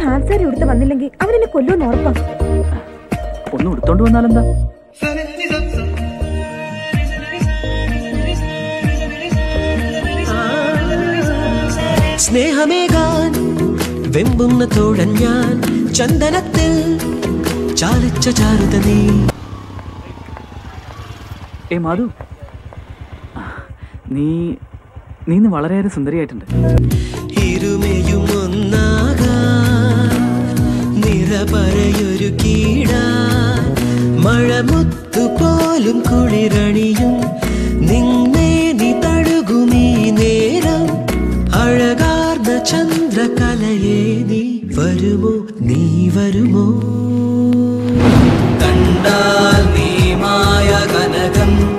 half sari ഉടുത്ത് വന്നില്ലെങ്കിൽ അവൻ എന്നെ കൊല്ലുമെന്ന് ഉറപ്പാ ഒന്ന് എടുത്തോണ്ട് വന്നാലെന്താ സ്നേഹമേകാൻ വെമ്പുന്ന തോഴൻ ഞാൻ ചന്ദനത്തിൽ ചാലിച്ച ചാരുത നീ ഏ മാധു ആ, നീ നീ ഇന്ന് വളരെയേറെ സുന്ദരിയായിട്ടുണ്ട് ഇരുമയും ഒന്നാകാൻ നിറപറയൊരു കീടാൻ മഴമുത്തു പോലും കുളിരണിയും നിന്നെ നീ തഴുകുമീ നേരം അഴകാർന്ന ചന്ദ്രകലയെ നീ വരുമോ നീ വരുമോ കണ്ടാൽ നീ മായ കനകം